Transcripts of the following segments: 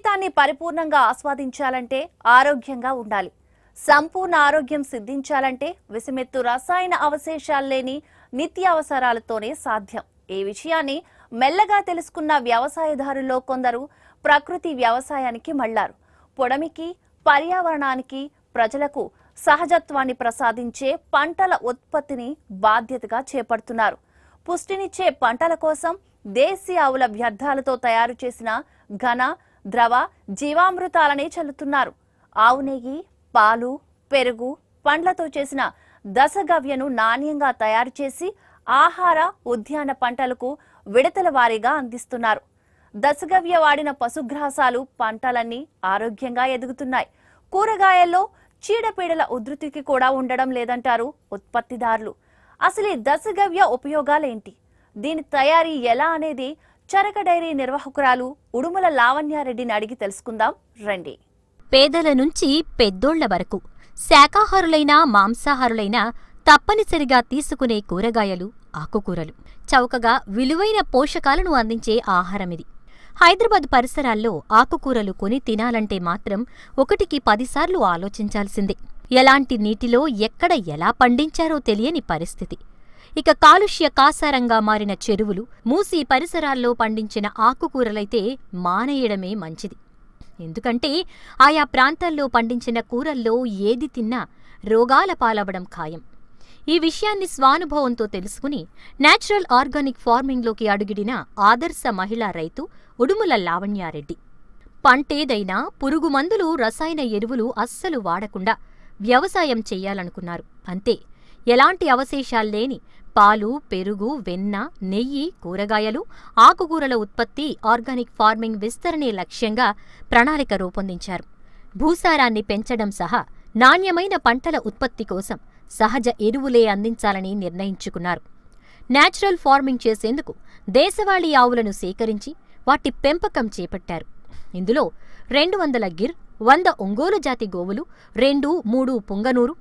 జీవితాన్ని పరిపూర్ణంగా ఆస్వాదించాలంటే ఆరోగ్యంగా ఉండాలి సంపూర్ణ ఆరోగ్యం సిద్ధించాలంటే విసిమెత్తు రసాయన అవశేషాలు లేని నిత్యావసరాలతోనే సాధ్యం ఈ విషయాన్ని మెల్లగా తెలుసుకున్న వ్యవసాయదారుల్లో కొందరు ప్రకృతి వ్యవసాయానికి మళ్లారు పొడమికి పర్యావరణానికి ప్రజలకు సహజత్వాన్ని ప్రసాదించే పంటల ఉత్పత్తిని బాధ్యతగా చేపడుతున్నారు పుష్టినిచ్చే పంటల కోసం దేశీ ఆవుల వ్యర్థాలతో తయారు చేసిన ఘన ద్రవ జీవామృతాలనే చల్లుతున్నారు ఆవు నెయ్యి పాలు పెరుగు పండ్లతో చేసిన దశగవ్యను నాణ్యంగా తయారు చేసి ఆహార ఉద్యాన పంటలకు విడతల వారీగా అందిస్తున్నారు దశగవ్య వాడిన పశుగ్రాసాలు పంటలన్నీ ఆరోగ్యంగా ఎదుగుతున్నాయి కూరగాయల్లో చీడపీడల ఉధృతికి కూడా ఉండడం లేదంటారు ఉత్పత్తిదారులు అసలు ఈ దశగవ్య ఉపయోగాలేంటి దీని తయారీ ఎలా అనేది చరక డైరీ నిర్వాహకురాలు ఉడుమల లావణ్యారెడ్డిని అడిగి తెలుసుకుందాం రండి పేదల నుంచి పెద్దోళ్ల వరకు శాకాహారులైనా మాంసాహారులైనా తప్పనిసరిగా తీసుకునే కూరగాయలు ఆకుకూరలు చౌకగా విలువైన పోషకాలను అందించే ఆహారమిది హైదరాబాద్ పరిసరాల్లో ఆకుకూరలు కొని తినాలంటే మాత్రం ఒకటికి పదిసార్లు ఆలోచించాల్సిందే ఎలాంటి నీటిలో ఎక్కడ ఎలా పండించారో తెలియని పరిస్థితి ఇక కాలుష్య కాసారంగా మారిన చెరువులు మూసి పరిసరాల్లో పండించిన ఆకుకూరలైతే మానేయడమే మంచిది ఎందుకంటే ఆయా ప్రాంతాల్లో పండించిన కూరల్లో ఏది తిన్నా రోగాల పాలవడం ఖాయం ఈ విషయాన్ని స్వానుభవంతో తెలుసుకుని నేచురల్ ఆర్గానిక్ ఫార్మింగ్లోకి అడుగిడిన ఆదర్శ మహిళా రైతు ఉడుముల లావణ్యారెడ్డి పంటేదైనా పురుగు మందులు రసాయన ఎరువులు అస్సలు వాడకుండా వ్యవసాయం చెయ్యాలనుకున్నారు అంతే ఎలాంటి అవశేషాల్లేని పాలు పెరుగు వెన్న నెయ్యి కూరగాయలు ఆకుకూరల ఉత్పత్తి ఆర్గానిక్ ఫార్మింగ్ విస్తరణే లక్ష్యంగా ప్రణాళిక రూపొందించారు భూసారాన్ని పెంచడం సహా నాణ్యమైన పంటల ఉత్పత్తి కోసం సహజ ఎరువులే అందించాలని నిర్ణయించుకున్నారు నేచురల్ ఫార్మింగ్ చేసేందుకు దేశవాళీ ఆవులను సేకరించి వాటి పెంపకం చేపట్టారు ఇందులో రెండు వందల గిర్ వంద ఒంగోలు జాతి గోవులు రెండు మూడు పుంగనూరు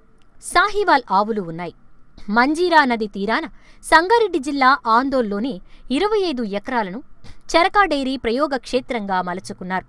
సాహివాల్ ఆవులు ఉన్నాయి మంజీరా నది తీరాన సంగారెడ్డి జిల్లా ఆందోల్లోని ఇరవై ఐదు ఎకరాలను చరకా డైరీ ప్రయోగ క్షేత్రంగా మలుచుకున్నారు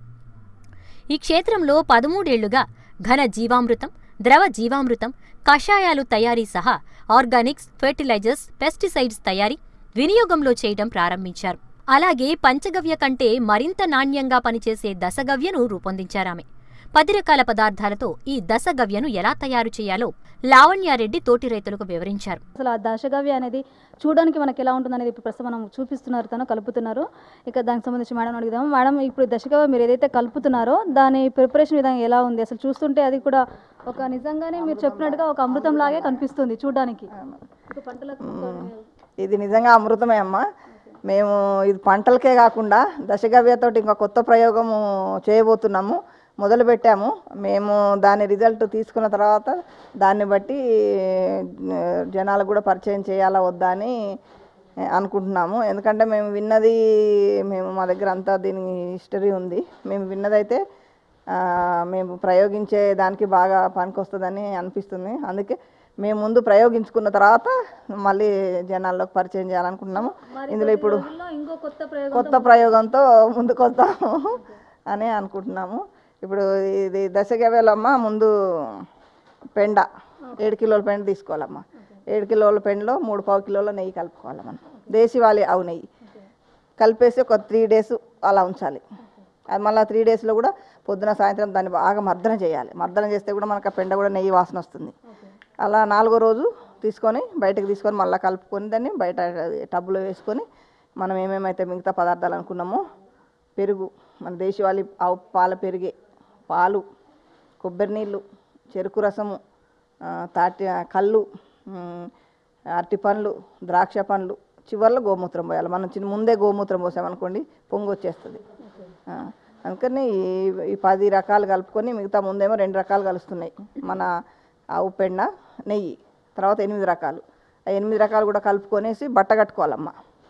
ఈ క్షేత్రంలో పదమూడేళ్లుగా ఘన జీవామృతం ద్రవ జీవామృతం కషాయాలు తయారీ సహా ఆర్గానిక్స్ ఫెర్టిలైజర్స్ పెస్టిసైడ్స్ తయారీ వినియోగంలో చేయడం ప్రారంభించారు అలాగే పంచగవ్య కంటే మరింత నాణ్యంగా పనిచేసే దశగవ్యను రూపొందించారామె పది రకాల పదార్థాలతో ఈ దశగవ్యను ఎలా తయారు చేయాలో లావణ్యారెడ్డి తోటి రైతులకు వివరించారు అసలు ఆ దశగవ్య అనేది చూడడానికి మనకి ఎలా ఉంటుంది అనేది ఇప్పుడు ప్రస్తుతం మనం చూపిస్తున్నారు తను కలుపుతున్నారు ఇక దానికి సంబంధించి మేడం అడుగుదాం మేడం ఇప్పుడు దశగవ్య మీరు ఏదైతే కలుపుతున్నారో దాని ప్రిపరేషన్ విధానం ఎలా ఉంది అసలు చూస్తుంటే అది కూడా ఒక నిజంగానే మీరు చెప్పినట్టుగా ఒక అమృతం లాగే కనిపిస్తుంది చూడడానికి ఇక పంటలకు ఇది నిజంగా అమృతమే అమ్మ మేము ఇది పంటలకే కాకుండా దశగవ్యతోటి ఇంకా కొత్త ప్రయోగము చేయబోతున్నాము మొదలు పెట్టాము మేము దాని రిజల్ట్ తీసుకున్న తర్వాత దాన్ని బట్టి ఆ, జనాలకు కూడా పరిచయం చేయాలా వద్దా అని అనుకుంటున్నాము ఎందుకంటే మేము విన్నది మేము మా దగ్గర అంతా దీని హిస్టరీ ఉంది మేము విన్నదైతే ఆ, మేము ప్రయోగించే దానికి బాగా పనికొస్తుందని అనిపిస్తుంది అందుకే మేము ముందు ప్రయోగించుకున్న తర్వాత మళ్ళీ జనాల్లోకి పరిచయం చేయాలనుకుంటున్నాము ఇందులో ఇప్పుడు రోజుల్లో ఇంకో కొత్త ప్రయోగం కొత్త ప్రయోగంతో ముందుకు వస్తాము అని అనుకుంటున్నాము ఇప్పుడు ఇది దశగవేలమ్మ ముందు పెండ ఏడు కిలోల పెండ తీసుకోవాలమ్మా ఏడు కిలోల పెండలో మూడు పావు కిలోల నెయ్యి కలుపుకోవాలి మనం దేశీవాలి ఆవు నెయ్యి కలిపేసి ఒక త్రీ డేస్ అలా ఉంచాలి అది మళ్ళీ త్రీ డేస్లో కూడా పొద్దున సాయంత్రం దాన్ని బాగా మర్దన చేయాలి మర్దన చేస్తే కూడా మనకు ఆ పెండ కూడా నెయ్యి వాసన వస్తుంది అలా నాలుగో రోజు తీసుకొని బయటకు తీసుకొని మళ్ళీ కలుపుకొని దాన్ని బయట టబ్బులో వేసుకొని మనం ఏమేమైతే మిగతా పదార్థాలు అనుకున్నామో పెరుగు మన దేశవాళీ ఆవు పాల పెరిగే పాలు కొబ్బరి నీళ్ళు చెరుకు రసము ఆ, తాటి కళ్ళు ఉమ్, అరటి పండ్లు ద్రాక్ష పండ్లు చివర్లో గోమూత్రం పోయాలి మనం చిన్న ముందే గోమూత్రం పోసామనుకోండి పొంగు వచ్చేస్తుంది ఆ, అందుకని ఈ ఈ పది రకాలు కలుపుకొని మిగతా ముందేమో రెండు రకాలు కలుస్తున్నాయి మన ఆవు పెండ నెయ్యి తర్వాత ఎనిమిది రకాలు ఆ ఎనిమిది రకాలు కూడా కలుపుకొనేసి బట్ట కట్టుకోవాలమ్మ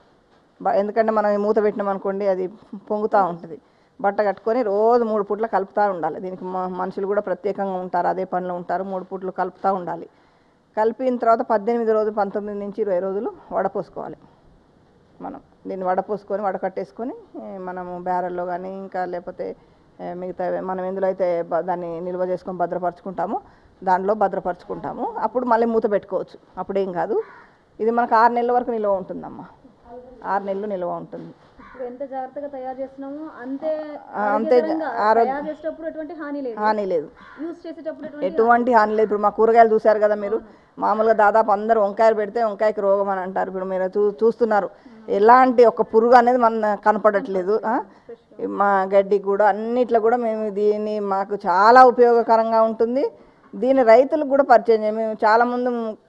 బ- ఎందుకంటే మనం ఈ మూత పెట్టినాం అనుకోండి అది పొంగుతూ ఉంటుంది బట్ట కట్టుకొని రోజు మూడు పూట్ల కలుపుతూ ఉండాలి దీనికి మ- మనుషులు కూడా ప్రత్యేకంగా ఉంటారు అదే పనిలో ఉంటారు మూడు పూట్లు కలుపుతూ ఉండాలి కలిపిన తర్వాత పద్దెనిమిది రోజులు పంతొమ్మిది నుంచి ఇరవై రోజులు వడపోసుకోవాలి మనం దీన్ని వడపోసుకొని వడకట్టేసుకొని ఏ, మనము బ్యారెల్లో కానీ ఇంకా లేకపోతే ఏ, మిగతా మనం ఎందులో అయితే బ- దాన్ని నిల్వ చేసుకొని భద్రపరచుకుంటామో దాంట్లో భద్రపరచుకుంటాము అప్పుడు మళ్ళీ మూత పెట్టుకోవచ్చు అప్పుడేం కాదు ఇది మనకు ఆరు నెలల వరకు నిల్వ ఉంటుందమ్మా ఆరు నెలలు నిల్వ ఉంటుంది ఇప్పుడు ఎంత జాగ్రత్తగా తయారు చేస్తున్నామో అంతే ఆ, అంతే ఆరోగ్యకరంగా ఆరోగ్య- తయారు చేసేటప్పుడు ఎటువంటి హాని లేదు హాని లేదు యూస్ చేసేటప్పుడు ఎటువంటి ఎటువంటి హాని లేదు ఇప్పుడు మా కూరగాయలు చూశారు కదా మీరు మామూలుగా దాదాపు అందరూ వంకాయలు పెడితే వంకాయకి రోగం అని అంటారు ఇప్పుడు మీరు చూ చూస్తున్నారు ఎలాంటి ఒక పురుగు అనేది మన కనపడట్లేదు ఆ? మా గడ్డికి కూడా అన్నిట్లో కూడా మేము దీన్ని మాకు చాలా ఉపయోగకరంగా ఉంటుంది దీన్ని రైతులకు కూడా పరిచయం చేయం మేము చాలా ముందు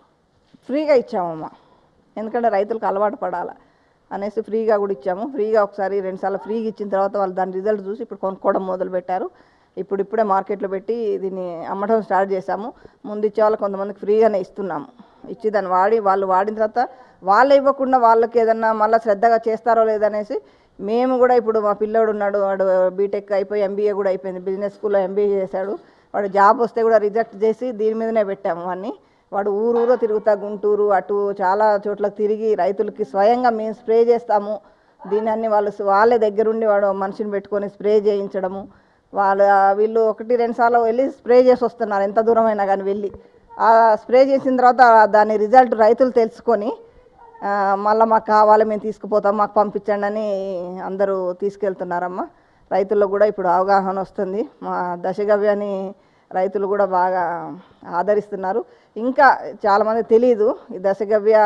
ఫ్రీగా ఇచ్చామమ్మా ఎందుకంటే రైతులకు అలవాటు పడాలి అనేసి ఫ్రీగా కూడా ఇచ్చాము ఫ్రీగా ఒకసారి రెండుసార్లు ఫ్రీగా ఇచ్చిన తర్వాత వాళ్ళు దాని రిజల్ట్ చూసి ఇప్పుడు కొనుక్కోవడం మొదలు పెట్టారు ఇప్పుడు ఇప్పుడే మార్కెట్లో పెట్టి దీన్ని అమ్మటం స్టార్ట్ చేశాము ముందు ఇచ్చే వాళ్ళు కొంతమందికి ఫ్రీగానే ఇస్తున్నాము ఇచ్చి దాన్ని వాడి వాళ్ళు వాడిన తర్వాత వాళ్ళు ఇవ్వకుండా వాళ్ళకి ఏదన్నా మళ్ళీ శ్రద్ధగా చేస్తారో లేదనేసి మేము కూడా ఇప్పుడు మా పిల్లోడు ఉన్నాడు వాడు బీటెక్ అయిపోయి ఎంబీఏ కూడా అయిపోయింది బిజినెస్ స్కూల్లో ఎంబీఏ చేశాడు వాడు జాబ్ వస్తే కూడా రిజెక్ట్ చేసి దీని మీదనే పెట్టాము వాడిని వాడు ఊరు ఊరో తిరుగుతా గుంటూరు అటు చాలా చోట్లకు తిరిగి రైతులకి స్వయంగా మేము స్ప్రే చేస్తాము దీని అన్ని వాళ్ళు స్- వాళ్ళే దగ్గరుండి వాడు మనిషిని పెట్టుకొని స్ప్రే చేయించడము వాళ్ళు వీళ్ళు ఒకటి రెండు సార్లు వెళ్ళి స్ప్రే చేసి వస్తున్నారు ఎంత దూరమైనా కానీ వెళ్ళి ఆ స్ప్రే చేసిన తర్వాత దాని రిజల్ట్ రైతులు తెలుసుకొని ఆ, మళ్ళీ మాకు కావాలి మేము తీసుకుపోతాం మాకు పంపించండి అని అందరూ తీసుకెళ్తున్నారమ్మా రైతుల్లో కూడా ఇప్పుడు అవగాహన వస్తుంది మా దశగవ్యాన్ని రైతులు కూడా బాగా ఆదరిస్తున్నారు ఇంకా చాలామంది తెలియదు ఈ దశగవ్య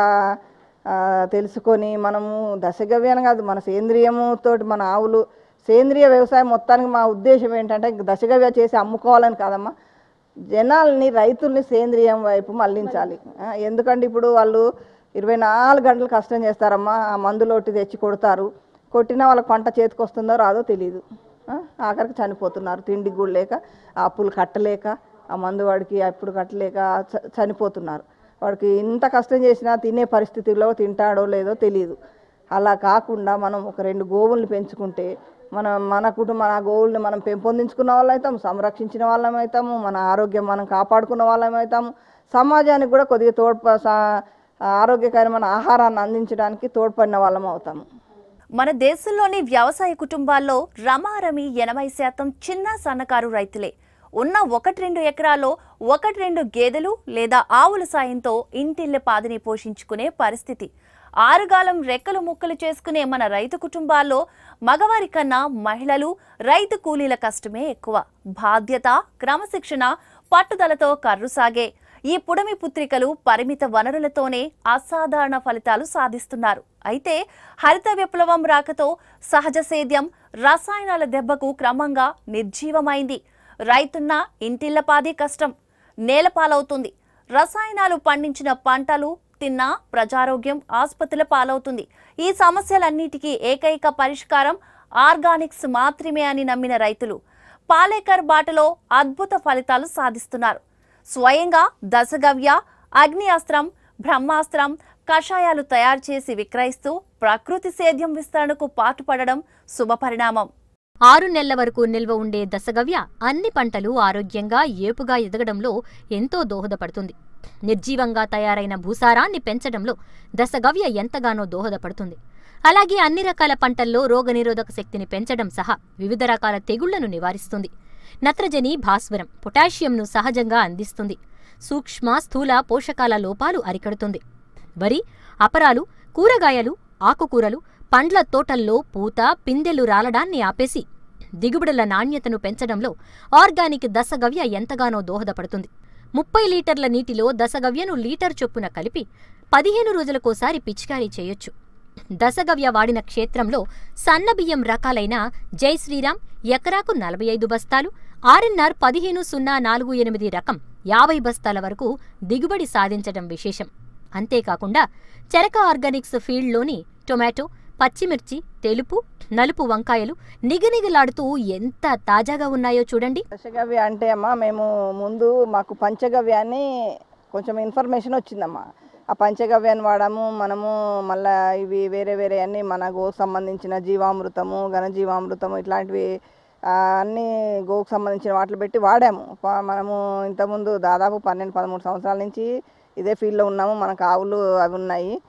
ఆ, తెలుసుకొని మనము దశగవ్యాన్ని కాదు మన సేంద్రియముతో మన ఆవులు సేంద్రియ వ్యవసాయం మొత్తానికి మా ఉద్దేశం ఏంటంటే దశగవ్య చేసి అమ్ముకోవాలని కాదమ్మా జనాల్ని రైతుల్ని సేంద్రియం వైపు మళ్ళించాలి ఆ, ఎందుకంటే ఇప్పుడు వాళ్ళు ఇరవై నాలుగు గంటలు కష్టం చేస్తారమ్మా ఆ మందులు ఒకటి తెచ్చి కొడతారు కొట్టినా వాళ్ళకి పంట చేతికి వస్తుందో రాదో తెలియదు ఆ, ఆఖరికి చనిపోతున్నారు తిండికి కూడా లేక ఆ అప్పులు కట్టలేక ఆ మందు వాడికి అప్పుడు కట్టలేక చ- చనిపోతున్నారు వాడికి ఇంత కష్టం చేసినా తినే పరిస్థితిలో తింటాడో లేదో తెలియదు అలా కాకుండా మనం ఒక రెండు గోవుల్ని పెంచుకుంటే మన మన కుటుంబ మన గోవుల్ని మనం పెంపొందించుకున్న వాళ్ళం అవుతాము సంరక్షించిన వాళ్ళం అవుతాము మన ఆరోగ్యం మనం కాపాడుకున్న వాళ్ళం అవుతాము సమాజానికి కూడా కొద్దిగా తోడ్ప సా- ఆరోగ్యకరమైన ఆహారాన్ని అందించడానికి తోడ్పడిన వాళ్ళం అవుతాము మన దేశంలోని వ్యవసాయ కుటుంబాల్లో రమారమి ఎనభై శాతం చిన్న సన్నకారు రైతులే ఉన్న ఒకటి రెండు ఎకరాల్లో ఒకటి రెండు గేదెలు లేదా ఆవుల సాయంతో ఇంటిళ్ళ పాదిని పోషించుకునే పరిస్థితి ఆరుగాలం రెక్కలు ముక్కలు చేసుకునే మన రైతు కుటుంబాల్లో మగవారి కన్నా మహిళలు రైతు కూలీల కష్టమే ఎక్కువ బాధ్యత క్రమశిక్షణ పట్టుదలతో కర్రు సాగే ఈ పుడమి పుత్రికలు పరిమిత వనరులతోనే అసాధారణ ఫలితాలు సాధిస్తున్నారు అయితే హరిత విప్లవం రాకతో సహజ సేద్యం రసాయనాల దెబ్బకు క్రమంగా నిర్జీవమైంది రైతున్న ఇంటిళ్లపాది కష్టం నేలపాలవుతుంది రసాయనాలు పండించిన పంటలు తిన్నా ప్రజారోగ్యం ఆసుపత్రుల పాలవుతుంది ఈ సమస్యలన్నిటికీ ఏకైక పరిష్కారం ఆర్గానిక్స్ మాత్రమే అని నమ్మిన రైతులు పాలేకర్ బాటలో అద్భుత ఫలితాలు సాధిస్తున్నారు స్వయంగా దశగవ్య అగ్ని అస్త్రం బ్రహ్మాస్త్రం కషాయాలు తయారు చేసి విక్రయిస్తూ ప్రకృతి సేద్యం విస్తరణకు పాటుపడడం శుభపరిణామం ఆరు నెలల వరకు నిల్వ ఉండే దశగవ్య అన్ని పంటలు ఆరోగ్యంగా ఏపుగా ఎదగడంలో ఎంతో దోహదపడుతుంది నిర్జీవంగా తయారైన భూసారాన్ని పెంచడంలో దశగవ్య ఎంతగానో దోహదపడుతుంది అలాగే అన్ని రకాల పంటల్లో రోగనిరోధక శక్తిని పెంచడం సహా వివిధ రకాల తెగుళ్లను నివారిస్తుంది నత్రజని భాస్వరం పొటాషియంను సహజంగా అందిస్తుంది సూక్ష్మ స్థూల పోషకాల లోపాలు అరికడుతుంది వరి అపరాలు కూరగాయలు ఆకుకూరలు పండ్ల తోటల్లో పూత పిందెలు రాలడాన్ని ఆపేసి దిగుబడుల నాణ్యతను పెంచడంలో ఆర్గానిక్ దశగవ్య ఎంతగానో దోహదపడుతుంది ముప్పై లీటర్ల నీటిలో దశగవ్యను లీటర్ చొప్పున కలిపి పదిహేను రోజులకోసారి పిచికారీ చేయొచ్చు దశగవ్య వాడిన క్షేత్రంలో సన్నబియ్యం రకాలైన జై శ్రీరామ్ ఎకరాకు నలభై ఐదు బస్తాలు ఆర్ఎన్ఆర్ పదిహేను సున్నా నాలుగు ఎనిమిది రకం యాభై బస్తాల వరకు దిగుబడి సాధించడం విశేషం అంతేకాకుండా చెరక ఆర్గానిక్స్ ఫీల్డ్లోని టొమాటో పచ్చిమిర్చి తెలుపు నలుపు వంకాయలు నిగనిగలాడుతూ ఎంత తాజాగా ఉన్నాయో చూడండి దశగవ్య అంటే అమ్మా మేము ముందు మాకు పంచగవ్యాన్ని కొంచెం ఇన్ఫర్మేషన్ వచ్చిందమ్మా ఆ పంచగవ్యాన్ని వాడాము మనము మళ్ళా ఇవి వేరే వేరే అన్ని మన గోకు సంబంధించిన జీవామృతము ఘనజీవామృతము ఇట్లాంటివి ఆ, అన్ని గోకు సంబంధించిన వాటిని పెట్టి వాడాము ప- మనము ఇంతకుముందు దాదాపు పన్నెండు పదమూడు సంవత్సరాల నుంచి ఇదే ఫీల్డ్లో ఉన్నాము మనకు ఆవులు అవి ఉన్నాయి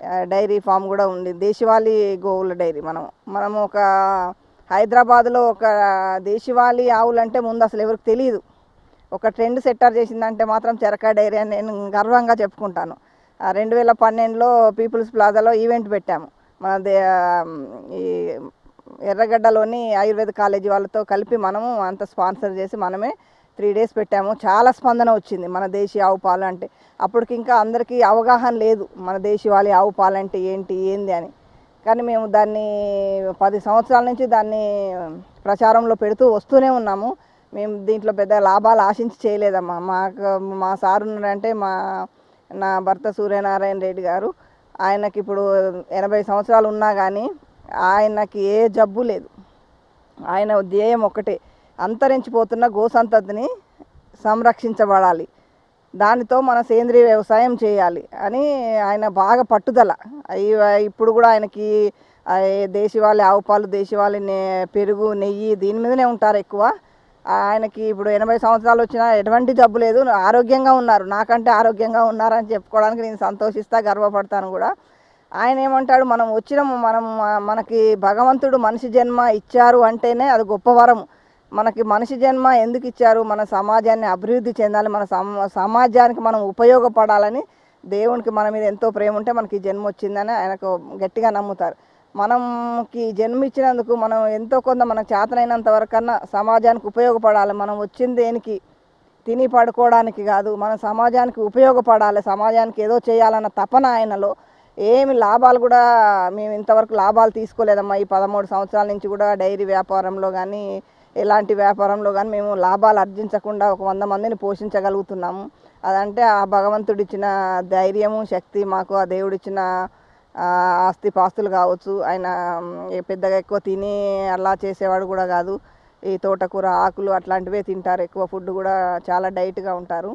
ఆ, డైరీ ఫామ్ కూడా ఉంది దేశవాళీ గోవుల డైరీ మనం మనం ఒక హైదరాబాద్లో ఒక దేశవాళీ ఆవులు అంటే ముందు అసలు ఎవరికి తెలియదు ఒక ట్రెండ్ సెట్టర్ చేసిందంటే మాత్రం చెరక డైరీ అని నేను గర్వంగా చెప్పుకుంటాను రెండు వేల పన్నెండులో పీపుల్స్ ప్లాజాలో ఈవెంట్ పెట్టాము మన దే ఈ ఎర్రగడ్డలోని ఆయుర్వేద కాలేజీ వాళ్ళతో కలిపి మనము అంత స్పాన్సర్ చేసి మనమే త్రీ డేస్ పెట్టాము చాలా స్పందన వచ్చింది మన దేశీయ ఆవు పాలు అంటే అప్పటికి ఇంకా అందరికీ అవగాహన లేదు మన దేశీవాళీ ఆవు పాలు అంటే ఏంటి ఏంది అని కానీ మేము దాన్ని పది సంవత్సరాల నుంచి దాన్ని ప్రచారంలో పెడుతూ వస్తూనే ఉన్నాము మేము దీంట్లో పెద్ద లాభాలు ఆశించి చేయలేదమ్మా మాకు మా సార్ ఉన్నారంటే మా నా భర్త సూర్యనారాయణ రెడ్డి గారు ఆయనకి ఇప్పుడు ఎనభై సంవత్సరాలు ఉన్నా కానీ ఆయనకి ఏ జబ్బు లేదు ఆయన ధ్యేయం ఒకటే అంతరించిపోతున్న గోసంతతిని సంరక్షించబడాలి దానితో మన సేంద్రీయ వ్యవసాయం చేయాలి అని ఆయన బాగా పట్టుదల అయి- ఇప్పుడు కూడా ఆయనకి ఆ, ఏ దేశవాళీ ఆవు పాలు దేశవాళీ నే- పెరుగు నెయ్యి దీని మీదనే ఉంటారు ఎక్కువ ఆయనకి ఇప్పుడు ఎనభై సంవత్సరాలు వచ్చినా ఎటువంటి జబ్బు లేదు ఆరోగ్యంగా ఉన్నారు నాకంటే ఆరోగ్యంగా ఉన్నారని చెప్పుకోవడానికి నేను సంతోషిస్తా గర్వపడతాను కూడా ఆయన ఏమంటాడు మనం వచ్చినాము మనం ఆ, మనకి భగవంతుడు మనిషి జన్మ ఇచ్చారు అంటేనే అది గొప్ప వరం మనకి మనిషి జన్మ ఎందుకు ఇచ్చారు మన సమాజాన్ని అభివృద్ధి చెందాలి మన సమ సమాజానికి మనం ఉపయోగపడాలని దేవునికి మన మీద ఎంతో ప్రేమ ఉంటే మనకి ఈ జన్మ వచ్చిందని ఆయనకు గట్టిగా నమ్ముతారు మనకి జన్మ ఇచ్చినందుకు మనం ఎంతో కొంత మనకు చేతనైనంత వరకన్నా సమాజానికి ఉపయోగపడాలి మనం వచ్చింది దేనికి తిని పడుకోవడానికి కాదు మన సమాజానికి ఉపయోగపడాలి సమాజానికి ఏదో చేయాలన్న తపన ఆయనలో ఏమి లాభాలు కూడా మేము ఇంతవరకు లాభాలు తీసుకోలేదమ్మా ఈ పదమూడు సంవత్సరాల నుంచి కూడా డైరీ వ్యాపారంలో కానీ ఎలాంటి వ్యాపారంలో కానీ మేము లాభాలు ఆర్జించకుండా ఒక వంద మందిని పోషించగలుగుతున్నాము అదంటే ఆ భగవంతుడు ఇచ్చిన ధైర్యము శక్తి మాకు ఆ దేవుడిచ్చిన ఆ, ఆస్తి పాస్తులు కావచ్చు ఆయన మ్, ఏ పెద్దగా ఎక్కువ తిని అలా చేసేవాడు కూడా కాదు ఈ తోటకూర ఆకులు అట్లాంటివే తింటారు ఎక్కువ ఫుడ్ కూడా చాలా డైట్గా ఉంటారు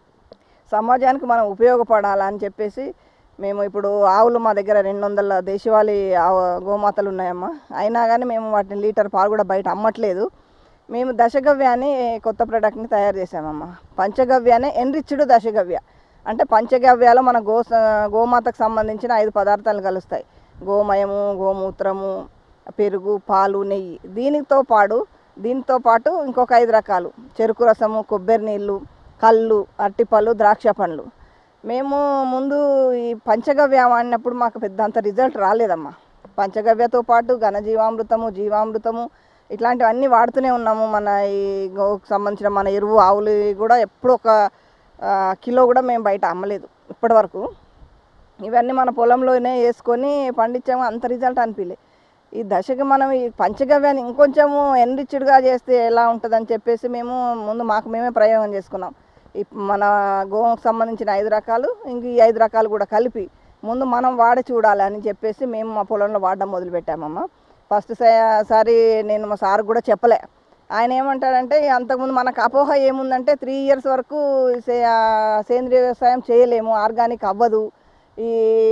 సమాజానికి మనం ఉపయోగపడాలని చెప్పేసి మేము ఇప్పుడు ఆవులు మా దగ్గర రెండు వందల దేశవాళీ ఆవు గోమాతలు ఉన్నాయమ్మా అయినా కానీ మేము వాటిని లీటర్ పాలు కూడా బయట అమ్మట్లేదు మేము దశగవ్యాన్ని కొత్త ప్రోడక్ట్ని తయారు చేసామమ్మా పంచగవ్యానే ఎన్రిచ్డ్ దశగవ్య అంటే పంచగవ్యాలో మన గో గోమాతకు సంబంధించిన ఐదు పదార్థాలు కలుస్తాయి గోమయము గోమూత్రము పెరుగు పాలు నెయ్యి దీనితో పాటు దీంతో పాటు ఇంకొక ఐదు రకాలు చెరుకు రసము కొబ్బరి నీళ్ళు కళ్ళు అరటిపళ్ళు ద్రాక్ష పండ్లు మేము ముందు ఈ పంచగవ్య వాడినప్పుడు మాకు పెద్ద అంత రిజల్ట్ రాలేదమ్మా పంచగవ్యతో పాటు ఘనజీవామృతము జీవామృతము ఇట్లాంటివన్నీ వాడుతూనే ఉన్నాము మన ఈ గోకు సంబంధించిన మన ఎరువు ఆవులు కూడా ఎప్పుడు ఒక ఆ, కిలో కూడా మేము బయట అమ్మలేదు ఇప్పటివరకు ఇవన్నీ మన పొలంలోనే వేసుకొని పండించాము అంత రిజల్ట్ అనిపించలే ఈ దశకి మనం ఈ పంచగవ్యాన్ని ఇంకొంచెము ఎన్రిచ్డ్గా చేస్తే ఎలా ఉంటుందని చెప్పేసి మేము ముందు మాకు మేమే ప్రయోగం చేసుకున్నాం ఈ మన గోవుకు సంబంధించిన ఐదు రకాలు ఇంక ఈ ఐదు రకాలు కూడా కలిపి ముందు మనం వాడి చూడాలి అని చెప్పేసి మేము మా పొలంలో వాడడం మొదలుపెట్టామమ్మ ఫస్ట్ సారి నేను మా సార్ కూడా చెప్పలే ఆయన ఏమంటాడంటే అంతకుముందు మనకు అపోహ ఏముందంటే త్రీ ఇయర్స్ వరకు సే- ఆ, సేంద్రియ వ్యవసాయం చేయలేము ఆర్గానిక్ అవ్వదు ఈ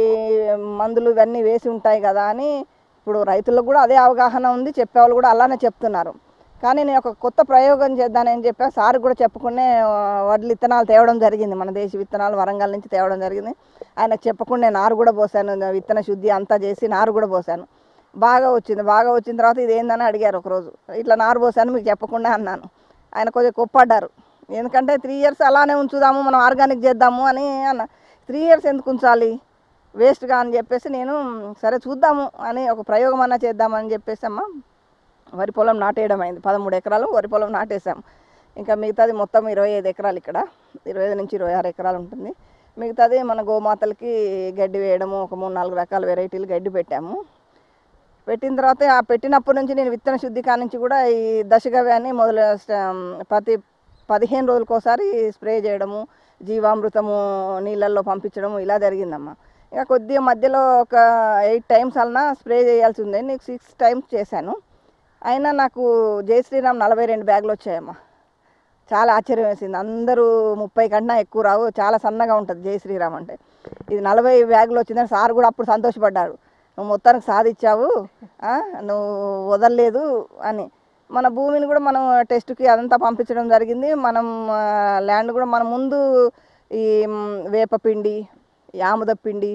మందులు ఇవన్నీ వేసి ఉంటాయి కదా అని ఇప్పుడు రైతులకు కూడా అదే అవగాహన ఉంది చెప్పేవాళ్ళు కూడా అలానే చెప్తున్నారు కానీ నేను ఒక కొత్త ప్రయోగం చేద్దానని చెప్పా సార్ కూడా చెప్పుకునే ఆ, వడ్లు విత్తనాలు తేవడం జరిగింది మన దేశ విత్తనాలు వరంగల్ నుంచి తేవడం జరిగింది ఆయనకు చెప్పకుండా నారు కూడా పోసాను విత్తన శుద్ధి అంతా చేసి నారు కూడా పోసాను బాగా వచ్చింది బాగా వచ్చిన తర్వాత ఇది ఏందని అడిగారు ఒకరోజు ఇట్లా నారు పోసాను మీకు చెప్పకుండా అన్నాను ఆయన కొంచెం కొప్పడ్డారు ఎందుకంటే త్రీ ఇయర్స్ అలానే ఉంచుదాము మనం ఆర్గానిక్ చేద్దాము అని అన్న త్రీ ఇయర్స్ ఎందుకు ఉంచాలి వేస్ట్గా అని చెప్పేసి నేను సరే చూద్దాము అని ఒక ప్రయోగం అన్నా చేద్దామని చెప్పేసి అమ్మ వరి పొలం నాటేయడం అయింది పదమూడు ఎకరాలు వరి పొలం నాటేసాం ఇంకా మిగతాది మొత్తం ఇరవై ఐదు ఎకరాలు ఇక్కడ ఇరవై ఐదు నుంచి ఇరవై ఆరు ఎకరాలు ఉంటుంది మిగతాది మన గోమాతలకి గడ్డి వేయడము ఒక మూడు నాలుగు రకాల వెరైటీలు గడ్డి పెట్టాము పెట్టిన తర్వాత ఆ పెట్టినప్పటి నుంచి నేను విత్తన శుద్ధి కానించి కూడా ఈ దశగవ్యాన్ని మొదలు స్ట- ప్రతి పదిహేను రోజులకోసారి స్ప్రే చేయడము జీవామృతము నీళ్ళల్లో పంపించడము ఇలా జరిగిందమ్మా ఇక కొద్దిగా మధ్యలో ఒక ఎయిట్ టైమ్స్ అన్నా స్ప్రే చేయాల్సి ఉంది నీకు సిక్స్ టైమ్స్ చేశాను అయినా నాకు జై శ్రీరామ్ నలభై రెండు బ్యాగులు వచ్చాయమ్మా చాలా ఆశ్చర్యం వేసింది అందరూ ముప్పై కన్నా ఎక్కువ రావు చాలా సన్నగా ఉంటుంది జై శ్రీరామ్ అంటే ఇది నలభై బ్యాగులు వచ్చిందని సార్ కూడా అప్పుడు సంతోషపడ్డాడు నువ్వు మొత్తానికి సాధించావు ఆ, నువ్వు వదలలేదు అని మన భూమిని కూడా మనం టెస్ట్కి అదంతా పంపించడం జరిగింది మనం ఆ, ల్యాండ్ కూడా మన ముందు ఈ మ్, వేపపిండి ఈ ఆముద పిండి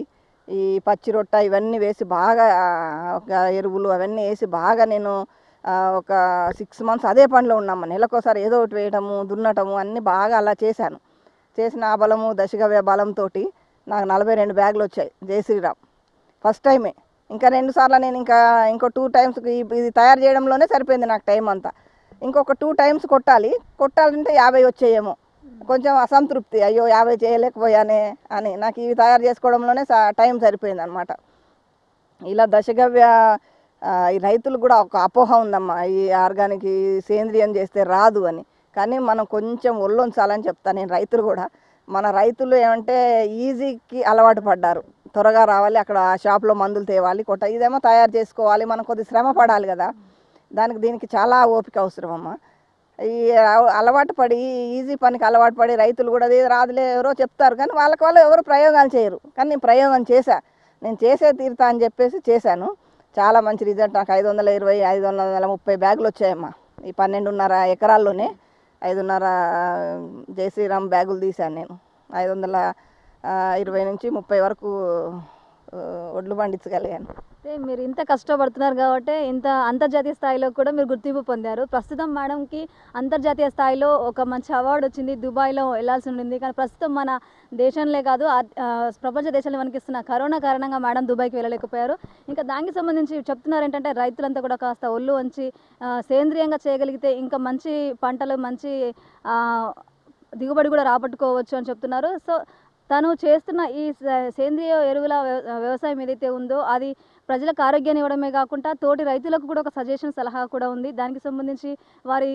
ఈ పచ్చి రొట్ట ఇవన్నీ వేసి బాగా ఆ, ఒక ఎరువులు అవన్నీ వేసి బాగా నేను ఆ, ఒక సిక్స్ మంత్స్ అదే పనిలో ఉన్నాము నెలకోసారి ఏదో ఒకటి వేయటము దున్నటము అన్నీ బాగా అలా చేశాను చేసిన ఆ బలము దశగవ్య బలంతో నాకు నలభై రెండు బ్యాగులు వచ్చాయి జై శ్రీరామ్ ఫస్ట్ టైమే ఇంకా రెండు సార్లు నేను ఇంకా ఇంకో టూ టైమ్స్ ఇది తయారు చేయడంలోనే సరిపోయింది నాకు టైం అంతా ఇంకొక టూ టైమ్స్ కొట్టాలి కొట్టాలంటే యాభై వచ్చేయేమో కొంచెం అసంతృప్తి అయ్యో యాభై చేయలేకపోయానే అని నాకు ఇవి తయారు చేసుకోవడంలోనే సా- టైం సరిపోయింది అనమాట ఇలా దశగవ్య ఆ, ఈ రైతులు కూడా ఒక అపోహ ఉందమ్మా ఈ ఆర్గానిక్ ఈ సేంద్రియం చేస్తే రాదు అని కానీ మనం కొంచెం ఒళ్ళొంచాలని చెప్తాను నేను రైతులు కూడా మన రైతులు ఏమంటే ఈజీకి అలవాటు పడ్డారు త్వరగా రావాలి అక్కడ ఆ షాప్లో మందులు తేవాలి కొట్ట ఇదేమో తయారు చేసుకోవాలి మనం కొద్ది శ్రమ పడాలి కదా దానికి దీనికి చాలా ఓపిక అవసరం అమ్మా ఈ అవ- అలవాటు పడి ఈజీ పనికి అలవాటు పడి రైతులు కూడా అది రాదులే ఎవరో చెప్తారు కానీ వాళ్ళకి వాళ్ళు ఎవరు ప్రయోగాలు చేయరు కానీ నేను ప్రయోగం చేశా నేను చేసే తీరుతా అని చెప్పేసి చేశాను చాలా మంచి రిజల్ట్ నాకు ఐదు వందల ఇరవై ఐదు వందల ముప్పై బ్యాగులు వచ్చాయమ్మా ఈ పన్నెండున్నర ఎకరాల్లోనే ఐదున్నర జై శ్రీరామ్ బ్యాగులు తీశాను నేను ఐదు వందల ఆ, ఇరవై నుంచి ముప్పై వరకు ఆ, ఒడ్లు పండించగలిగాను అంటే మీరు ఇంత కష్టపడుతున్నారు కాబట్టి ఇంత అంతర్జాతీయ స్థాయిలో కూడా మీరు గుర్తింపు పొందారు ప్రస్తుతం మేడంకి అంతర్జాతీయ స్థాయిలో ఒక మంచి అవార్డు వచ్చింది దుబాయ్లో వెళ్ళాల్సి ఉండింది కానీ ప్రస్తుతం మన దేశంలో కాదు ఆ- ఆ, ప్రపంచ దేశాల్లో వణికిస్తున్న కరోనా కారణంగా మేడం దుబాయ్కి వెళ్ళలేకపోయారు ఇంకా దానికి సంబంధించి చెప్తున్నారు ఏంటంటే రైతులంతా కూడా కాస్త ఒళ్ళు వంచి ఆ, సేంద్రియంగా చేయగలిగితే ఇంకా మంచి పంటలు మంచి ఆ, దిగుబడి కూడా రాబట్టుకోవచ్చు అని చెప్తున్నారు సో తను చేస్తున్న ఈ స- సేంద్రియ ఎరువుల వ్య- వ్యవసాయం ఏదైతే ఉందో అది ప్రజలకు ఆరోగ్యాన్ని ఇవ్వడమే కాకుండా తోటి రైతులకు కూడా ఒక సజెషన్ సలహా కూడా ఉంది దానికి సంబంధించి వారి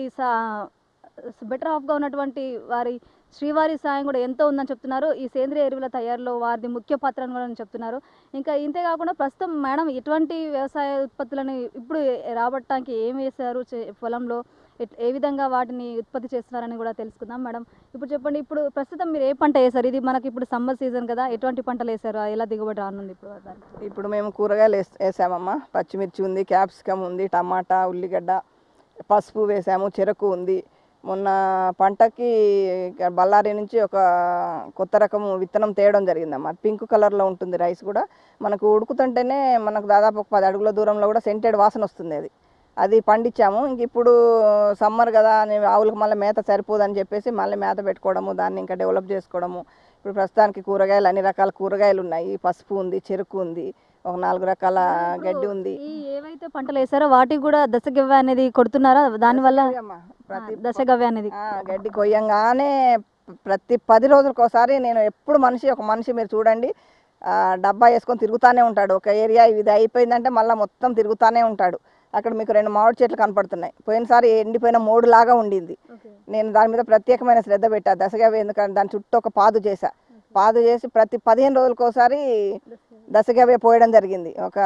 బెటర్ ఆఫ్గా ఉన్నటువంటి వారి శ్రీవారి సాయం కూడా ఎంతో ఉందని చెప్తున్నారు ఈ సేంద్రియ ఎరువుల తయారీలో వారిది ముఖ్య పాత్ర అని కూడా చెప్తున్నారు ఇంకా ఇంతే కాకుండా ప్రస్తుతం మేడం ఎటువంటి వ్యవసాయ ఉత్పత్తులను ఇప్పుడు రాబట్టడానికి ఏం వేశారు చే- పొలంలో ఎట్- ఏ విధంగా వాటిని ఉత్పత్తి చేస్తున్నారని కూడా తెలుసుకుందాం మేడం ఇప్పుడు చెప్పండి ఇప్పుడు ప్రస్తుతం మీరు ఏ పంట వేశారు ఇది మనకి ఇప్పుడు సమ్మర్ సీజన్ కదా ఎటువంటి పంటలు వేశారు ఎలా దిగుబడి రానుంది ఇప్పుడు దానికి ఇప్పుడు మేము కూరగాయలు వేస్- వేసామమ్మా పచ్చిమిర్చి ఉంది క్యాప్సికమ్ ఉంది టమాటా ఉల్లిగడ్డ పసుపు వేసాము చెరకు ఉంది మొన్న పంటకి ఇక బళ్ళారి నుంచి ఒక కొత్త రకం విత్తనం తేయడం జరిగిందమ్మా పింక్ కలర్లో ఉంటుంది రైస్ కూడా మనకు ఉడుకుతుంటేనే మనకు దాదాపు ఒక పది అడుగుల దూరంలో కూడా సెంటెడ్ వాసన వస్తుంది అది అది పండించాము ఇంక ఇప్పుడు సమ్మర్ కదా అని ఆవులకు మళ్ళీ మేత సరిపోదని చెప్పేసి మళ్ళీ మేత పెట్టుకోవడము దాన్ని ఇంకా డెవలప్ చేసుకోవడము ఇప్పుడు ప్రస్తుతానికి కూరగాయలు అన్ని రకాల కూరగాయలు ఉన్నాయి పసుపు ఉంది చెరుకు ఉంది ఒక నాలుగు రకాల గడ్డి ఉంది ఈ ఏవైతే పంటలు వేసారో వాటికి కూడా దశగవ్య అనేది కొడుతున్నారా దానివల్ల అమ్మా, ప్రతి ఆ, దశగవ్య అనేది ఆ, గడ్డి కొయ్యంగానే ప్రతి పది రోజులకు ఒకసారి నేను ఎప్పుడు మనిషి ఒక మనిషి మీరు చూడండి ఆ, డబ్బా వేసుకొని తిరుగుతానే ఉంటాడు ఒక ఏరియా ఇది అయిపోయిందంటే మళ్ళీ మొత్తం తిరుగుతానే ఉంటాడు అక్కడ మీకు రెండు మామిడి చెట్లు కనపడుతున్నాయి పోయినసారి ఎండిపోయిన మూడు లాగా ఉండింది నేను దాని మీద ప్రత్యేకమైన శ్రద్ధ పెట్టా దశగవ్య ఎందుకంటే దాని చుట్టూ ఒక పాదు చేశా పాదు చేసి ప్రతి పదిహేను రోజులకు ఒకసారి దశగవ్య పోయడం జరిగింది ఒక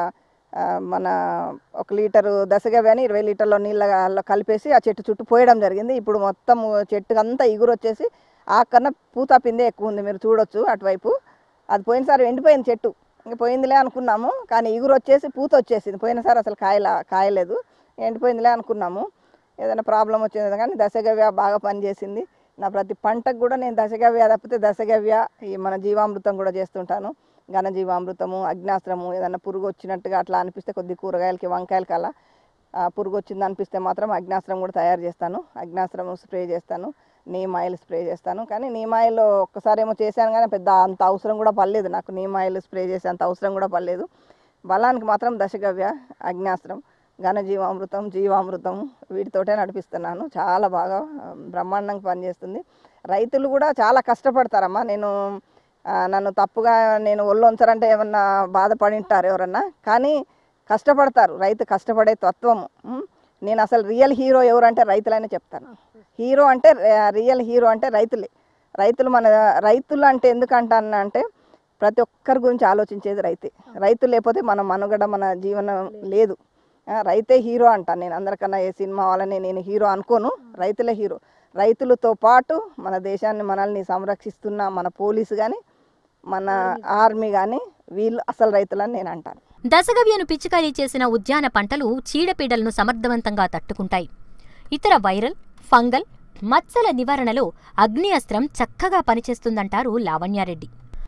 ఆ, మన ఒక లీటరు దశగవ్య అని ఇరవై లీటర్ల నీళ్ళ కలిపేసి ఆ చెట్టు చుట్టూ పోయడం జరిగింది ఇప్పుడు మొత్తం చెట్టుకు అంతా ఇగురు వచ్చేసి ఆకన్నా పూత పిందే ఎక్కువ ఉంది మీరు చూడొచ్చు అటువైపు అది పోయినసారి ఎండిపోయింది చెట్టు ఇంక పోయిందిలే అనుకున్నాము కానీ ఇగురు వచ్చేసి పూత వచ్చేసింది పోయినసారి అసలు కాయల కాయలేదు ఎండిపోయిందిలే అనుకున్నాము ఏదైనా ప్రాబ్లం వచ్చింది కానీ దశగవ్య బాగా పనిచేసింది నా ప్రతి పంటకు కూడా నేను దశగవ్య తప్పితే దశగవ్య ఈ మన జీవామృతం కూడా చేస్తుంటాను ఘనజీవామృతము అగ్నాస్త్రము ఏదైనా పురుగు వచ్చినట్టుగా అట్లా అనిపిస్తే కొద్ది కూరగాయలకి వంకాయలకి అలా ఆ, పురుగు వచ్చింది అనిపిస్తే మాత్రం అగ్నాస్త్రం కూడా తయారు చేస్తాను అగ్నాస్త్రం స్ప్రే చేస్తాను నీమ్ ఆయిల్ స్ప్రే చేస్తాను కానీ నీమ్ ఆయిల్ ఒక్కసారి ఏమో చేశాను కానీ పెద్ద అంత అవసరం కూడా పడలేదు నాకు నీమ్ ఆయిల్ స్ప్రే చేసే అంత అవసరం కూడా పడలేదు బలానికి మాత్రం దశగవ్య అగ్నాస్త్రం ఘనజీవామృతం జీవామృతం వీటితోటే నడిపిస్తున్నాను చాలా బాగా ఆ, బ్రహ్మాండంగా పనిచేస్తుంది రైతులు కూడా చాలా కష్టపడతారమ్మా నేను ఆ, నన్ను తప్పుగా నేను ఒళ్ళు ఉంచరంటే ఏమన్నా బాధపడి ఉంటారు ఎవరన్నా కానీ కష్టపడతారు రైతు కష్టపడే తత్వము ఉం? నేను అసలు రియల్ హీరో ఎవరంటే రైతులనే చెప్తాను హీరో అంటే రియల్ హీరో అంటే రైతులే రైతులు మన రైతులు అంటే ఎందుకు అంటాను అంటే ప్రతి ఒక్కరి గురించి ఆలోచించేది రైతే రైతు లేకపోతే మన మనుగడ మన జీవనం లేదు ఆ, రైతే హీరో అంటాను నేను అందరికన్నా ఏ సినిమా వాళ్ళని నేను హీరో అనుకోను రైతులే హీరో రైతులతో పాటు మన దేశాన్ని మనల్ని సంరక్షిస్తున్న మన పోలీసు కానీ మన ఆర్మీ కానీ వీళ్ళు అసలు రైతులని నేను అంటాను దశగవ్యను పిచికారీ చేసిన ఉద్యాన పంటలు చీడపీడలను సమర్థవంతంగా తట్టుకుంటాయి ఇతర వైరల్ ఫంగల్ మచ్చల నివారణలో అగ్ని అస్త్రం చక్కగా పనిచేస్తుందంటారు లావణ్యారెడ్డి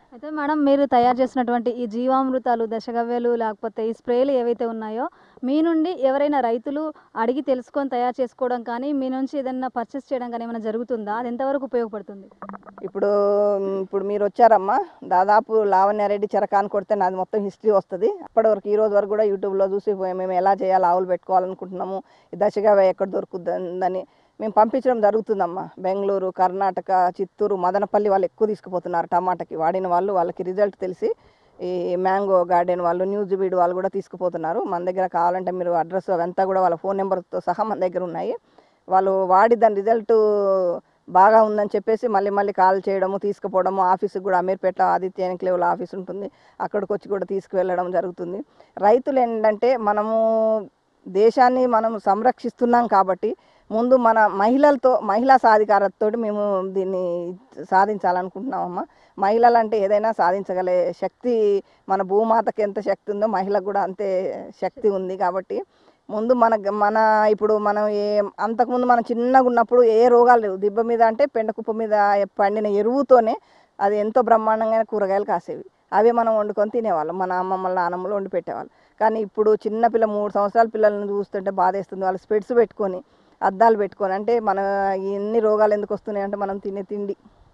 అయితే మేడం మీరు తయారు చేసినటువంటి ఈ జీవామృతాలు దశగవ్యలు లేకపోతే ఈ స్ప్రేలు ఏవైతే ఉన్నాయో మీ నుండి ఎవరైనా రైతులు అడిగి తెలుసుకొని తయారు చేసుకోవడం కానీ మీ నుంచి ఏదైనా పర్చేస్ చేయడం కానీ ఏమైనా జరుగుతుందా అది ఎంతవరకు ఉపయోగపడుతుంది ఇప్పుడు ఇప్పుడు మీరు వచ్చారమ్మా దాదాపు లావణ్యారెడ్డి చెరకాని కొడితే నాది మొత్తం హిస్టరీ వస్తుంది అప్పటి వరకు ఈ రోజు వరకు కూడా యూట్యూబ్లో చూసి మేము ఎలా చేయాలి ఆవులు పెట్టుకోవాలనుకుంటున్నాము ఈ దశగా ఎక్కడ దొరుకుతుందని మేము పంపించడం జరుగుతుందమ్మా బెంగళూరు కర్ణాటక చిత్తూరు మదనపల్లి వాళ్ళు ఎక్కువ తీసుకుపోతున్నారు టమాటాకి వాడిన వాళ్ళు వాళ్ళకి రిజల్ట్ తెలిసి ఈ మ్యాంగో గార్డెన్ వాళ్ళు న్యూస్ బీడ్ వాళ్ళు కూడా తీసుకుపోతున్నారు మన దగ్గర కావాలంటే మీరు అడ్రస్ అవంతా కూడా వాళ్ళ ఫోన్ నెంబర్తో సహా మన దగ్గర ఉన్నాయి వాళ్ళు వాడి దాని రిజల్ట్ బాగా ఉందని చెప్పేసి మళ్ళీ మళ్ళీ కాల్ చేయడము తీసుకుపోవడము ఆఫీస్కి కూడా అమీర్పేట ఆదిత్య ఎన్క్లేవ్ల ఆఫీస్ ఉంటుంది అక్కడికి వచ్చి కూడా తీసుకువెళ్ళడం జరుగుతుంది రైతులు ఏంటంటే మనము దేశాన్ని మనం సంరక్షిస్తున్నాం కాబట్టి ముందు మన మహిళలతో మహిళా సాధికారతతో మేము దీన్ని సాధించాలనుకుంటున్నామమ్మా మహిళలు అంటే ఏదైనా సాధించగలే శక్తి మన భూమాతకి ఎంత శక్తి ఉందో మహిళకు కూడా అంతే శక్తి ఉంది కాబట్టి ముందు మన మన ఇప్పుడు మనం ఏ అంతకుముందు మనం చిన్నగా ఉన్నప్పుడు ఏ రోగాలు లేవు దిబ్బ మీద అంటే పెండకుప్ప మీద పండిన ఎరువుతోనే అది ఎంతో బ్రహ్మాండంగా కూరగాయలు కాసేవి అవే మనం వండుకొని తినేవాళ్ళం మన అమ్మమ్మల నాన్నమ్మలు వండి పెట్టేవాళ్ళు కానీ ఇప్పుడు చిన్న పిల్ల మూడు సంవత్సరాల పిల్లల్ని చూస్తుంటే బాధేస్తుంది వాళ్ళు స్పెట్స్ పెట్టుకొని అద్దాలు పెట్టుకొని అంటే మన ఎన్ని రోగాలు ఎందుకు వస్తున్నాయి అంటే మనం తినే తిండి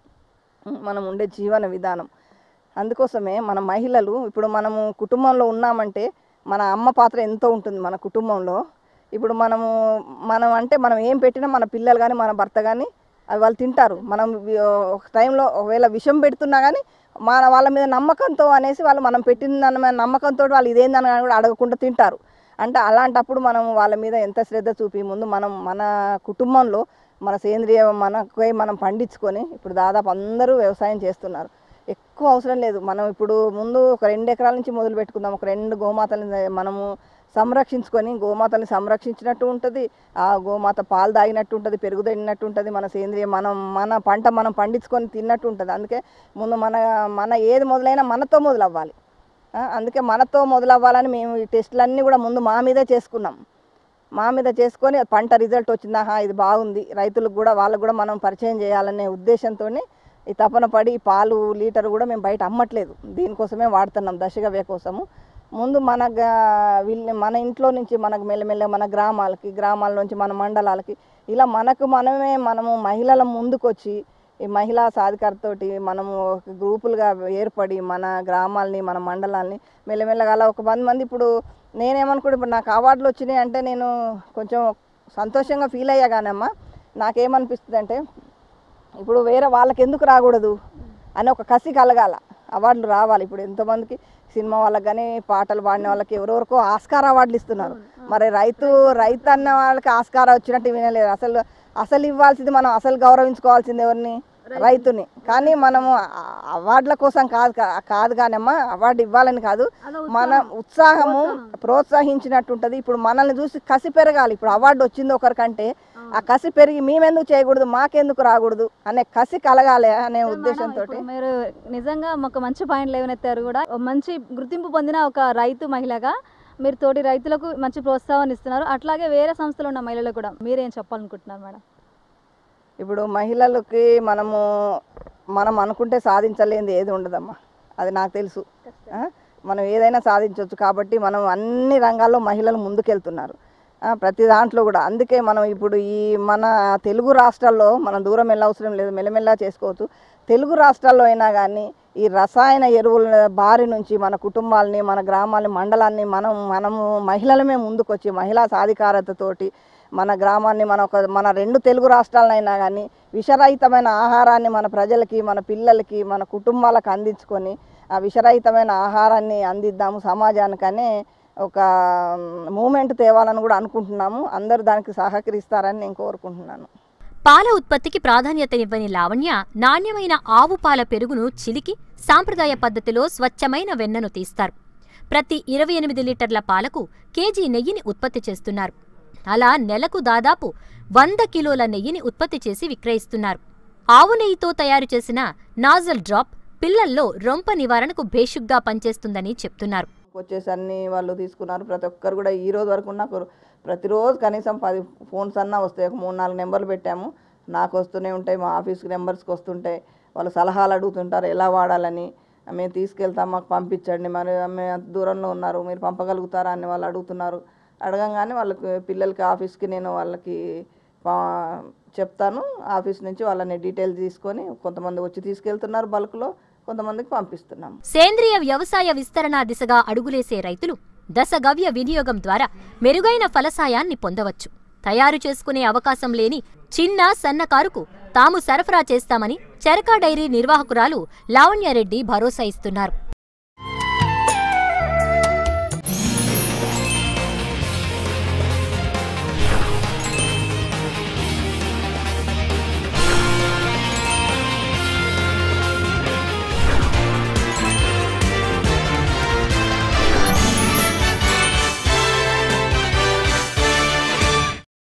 మనం ఉండే జీవన విధానం అందుకోసమే మన మహిళలు ఇప్పుడు మనము కుటుంబంలో ఉన్నామంటే మన అమ్మ పాత్ర ఎంతో ఉంటుంది మన కుటుంబంలో ఇప్పుడు మనము మనం అంటే మనం ఏం పెట్టినా మన పిల్లలు కానీ మన భర్త కానీ అవి వాళ్ళు తింటారు మనం వి- ఒక టైంలో ఒకవేళ విషం పెడుతున్నా కానీ మన వాళ్ళ మీద నమ్మకంతో అనేసి వాళ్ళు మనం పెట్టిన దాని మీద నమ్మకంతో వాళ్ళు ఇదేందని కూడా అడగకుండా తింటారు అంటే అలాంటప్పుడు మనం వాళ్ళ మీద ఎంత శ్రద్ధ చూపి ముందు మనం మన కుటుంబంలో మన సేంద్రియ మనకై మనం పండించుకొని ఇప్పుడు దాదాపు అందరూ వ్యవసాయం చేస్తున్నారు ఎక్కువ అవసరం లేదు మనం ఇప్పుడు ముందు ఒక రెండు ఎకరాల నుంచి మొదలు పెట్టుకుందాం ఒక రెండు గోమాతలని మనము సంరక్షించుకొని గోమాతల్ని సంరక్షించినట్టు ఉంటుంది ఆ గోమాత పాలు తాగినట్టు ఉంటుంది పెరుగు తిన్నట్టు ఉంటుంది మన సేంద్రియ మనం మన పంట మనం పండించుకొని తిన్నట్టు ఉంటుంది అందుకే ముందు మన మన ఏది మొదలైనా మనతో మొదలు అవ్వాలి ఆ, అందుకే మనతో మొదలవ్వాలని మేము ఈ టెస్టులన్నీ కూడా ముందు మా మీదే చేసుకున్నాం మా మీద చేసుకొని పంట రిజల్ట్ వచ్చిందా ఆహా, ఇది బాగుంది రైతులకు కూడా వాళ్ళకు కూడా మనం పరిచయం చేయాలనే ఉద్దేశంతో ఈ తపన పడి ఈ పాలు లీటర్ కూడా మేము బయట అమ్మట్లేదు దీనికోసమే వాడుతున్నాం దశగవ్య కోసము ముందు మన గా- వీళ్ళ మన ఇంట్లో నుంచి మనకు మెల్లమెల్ల మన గ్రామాలకి గ్రామాల నుంచి మన మండలాలకి ఇలా మనకు మనమే మనము మహిళల ముందుకొచ్చి ఈ మహిళా సాధికారతోటి మనము ఒక గ్రూపులుగా ఏర్పడి మన గ్రామాలని మన మండలాల్ని మెల్లమెల్లగా అలా ఒక పది మంది ఇప్పుడు నేనేమనుకుంటే ఇప్పుడు నాకు అవార్డులు వచ్చినాయి అంటే నేను కొంచెం సంతోషంగా ఫీల్ అయ్యా కానమ్మా నాకేమనిపిస్తుంది అంటే ఇప్పుడు వేరే వాళ్ళకి ఎందుకు రాకూడదు అని ఒక కసి కలగాల అవార్డులు రావాలి ఇప్పుడు ఎంతోమందికి సినిమా వాళ్ళకి కానీ పాటలు పాడిన వాళ్ళకి ఎవరెవరికో ఆస్కార్ అవార్డులు ఇస్తున్నారు మరి రైతు రైతు అన్న వాళ్ళకి ఆస్కార్ వచ్చినట్టు వినలేదు అసలు అసలు ఇవ్వాల్సింది మనం అసలు గౌరవించుకోవాల్సింది ఎవరిని రైతుని కానీ మనము ఆ అవార్డుల కోసం కాదు కా- కాదు కానమ్మా అవార్డు ఇవ్వాలని కాదు మన ఉత్సాహము ప్రోత్సహించినట్టు ఉంటుంది ఇప్పుడు మనల్ని చూసి కసి పెరగాలి ఇప్పుడు అవార్డు వచ్చింది ఒకరికంటే ఆ కసి పెరిగి మేమెందుకు చేయకూడదు మాకెందుకు రాకూడదు అనే కసి కలగాలి అనే ఉద్దేశంతో ఇప్పుడు మీరు నిజంగా ఒక మంచి పాయింట్లు లేవనెత్తారు కూడా ఒక మంచి గుర్తింపు పొందిన ఒక రైతు మహిళగా మీరు తోటి రైతులకు మంచి ప్రోత్సాహాన్ని ఇస్తున్నారు అట్లాగే వేరే సంస్థలు ఉన్న మహిళలకు కూడా మీరేం చెప్పాలనుకుంటున్నారు మేడం ఇప్పుడు మహిళలకి మనము మనం అనుకుంటే సాధించలేనిది ఏది ఉండదమ్మా అది నాకు తెలుసు ఆ? మనం ఏదైనా సాధించవచ్చు కాబట్టి మనం అన్ని రంగాల్లో మహిళలు ముందుకెళ్తున్నారు ఆ, ప్రతి దాంట్లో కూడా అందుకే మనం ఇప్పుడు ఈ మన తెలుగు రాష్ట్రాల్లో మనం దూరం వెళ్ళవసరం లేదు మెల్లమెల్లా చేసుకోవచ్చు తెలుగు రాష్ట్రాల్లో అయినా కానీ ఈ రసాయన ఎరువుల బారి నుంచి మన కుటుంబాలని మన గ్రామాలని మండలాన్ని మనం మనము మహిళలమే ముందుకొచ్చి మహిళా సాధికారతతోటి మన గ్రామాన్ని మన ఒక మన రెండు తెలుగు రాష్ట్రాలనైనా కానీ విషరహితమైన ఆహారాన్ని మన ప్రజలకి మన పిల్లలకి మన కుటుంబాలకు అందించుకొని ఆ విషరహితమైన ఆహారాన్ని అందిద్దాము సమాజానికనే ఒక మూమెంట్ తేవాలని కూడా అనుకుంటున్నాము అందరూ దానికి సహకరిస్తారని నేను కోరుకుంటున్నాను పాల ఉత్పత్తికి ప్రాధాన్యతనివ్వని లావణ్య నాణ్యమైన ఆవు పాల పెరుగును చిలికి సాంప్రదాయ పద్ధతిలో స్వచ్ఛమైన వెన్నను తీస్తారు ప్రతి ఇరవై ఎనిమిది లీటర్ల పాలకు కేజీ నెయ్యిని ఉత్పత్తి చేస్తున్నారు అలా నెలకు దాదాపు వంద కిలోల నెయ్యిని ఉత్పత్తి చేసి విక్రయిస్తున్నారు ఆవు నెయ్యితో తయారు చేసిన నాజల్ డ్రాప్ పిల్లల్లో రొంప నివారణకు భేషుగ్గా పనిచేస్తుందని చెప్తున్నారు వచ్చేసి అన్ని వాళ్ళు తీసుకున్నారు ప్రతి ఒక్కరు కూడా ఈ రోజు వరకు నాకు ప్రతిరోజు కనీసం పది ఫోన్స్ అన్నా వస్తాయి ఒక మూడు నాలుగు నెంబర్లు పెట్టాము నాకు వస్తూనే ఉంటాయి మా ఆఫీస్ నెంబర్స్కి వస్తుంటాయి వాళ్ళు సలహాలు అడుగుతుంటారు ఎలా వాడాలని మేము తీసుకెళ్తాం మాకు పంపించండి మరి మేము అంత దూరంలో ఉన్నారు మీరు పంపగలుగుతారా అని వాళ్ళు అడుగుతున్నారు అడగంగానే వాళ్ళకి పిల్లలకి ఆఫీస్కి నేను వాళ్ళకి పా- చెప్తాను ఆఫీస్ నుంచి వాళ్ళని డీటెయిల్స్ తీసుకొని కొంతమంది వచ్చి తీసుకెళ్తున్నారు బల్క్లో కొంతమందికి పంపిస్తున్నాం సేంద్రియ వ్యవసాయ విస్తరణ దిశగా అడుగులేసే రైతులు దశగవ్య వినియోగం ద్వారా మెరుగైన ఫలసాయాన్ని పొందవచ్చు తయారు చేసుకునే అవకాశం లేని చిన్న సన్నకారుకు తాము సరఫరా చేస్తామని చెరకా డైరీ నిర్వాహకురాలు లావణ్యారెడ్డి భరోసా ఇస్తున్నారు